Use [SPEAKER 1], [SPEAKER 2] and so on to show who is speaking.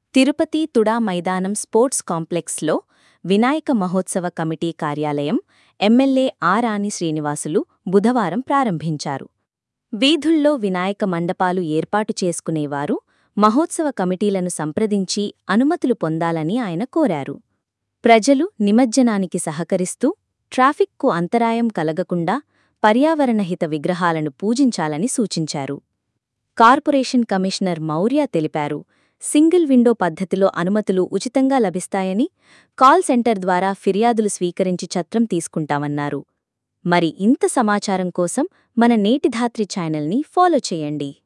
[SPEAKER 1] తిరుపతి తుడా మైదానం స్పోర్ట్స్ కాంప్లెక్స్లో వినాయక మహోత్సవ కమిటీ కార్యాలయం ఎమ్మెల్యే ఆరాని శ్రీనివాసులు బుధవారం ప్రారంభించారు వీధుల్లో వినాయక మండపాలు ఏర్పాటు చేసుకునేవారు మహోత్సవ కమిటీలను సంప్రదించి అనుమతులు పొందాలని ఆయన కోరారు ప్రజలు నిమజ్జనానికి సహకరిస్తూ ట్రాఫిక్కు అంతరాయం కలగకుండా పర్యావరణహిత విగ్రహాలను పూజించాలని సూచించారు కార్పొరేషన్ కమిషనర్ మౌర్య తెలిపారు సింగిల్ విండో పద్ధతిలో అనుమతులు ఉచితంగా లభిస్తాయని కాల్ సెంటర్ ద్వారా ఫిర్యాదులు స్వీకరించి చట్రం తీసుకుంటామన్నారు మరి ఇంత సమాచారం కోసం మన నేటిధాత్రి ఛానల్ని ఫాలో చేయండి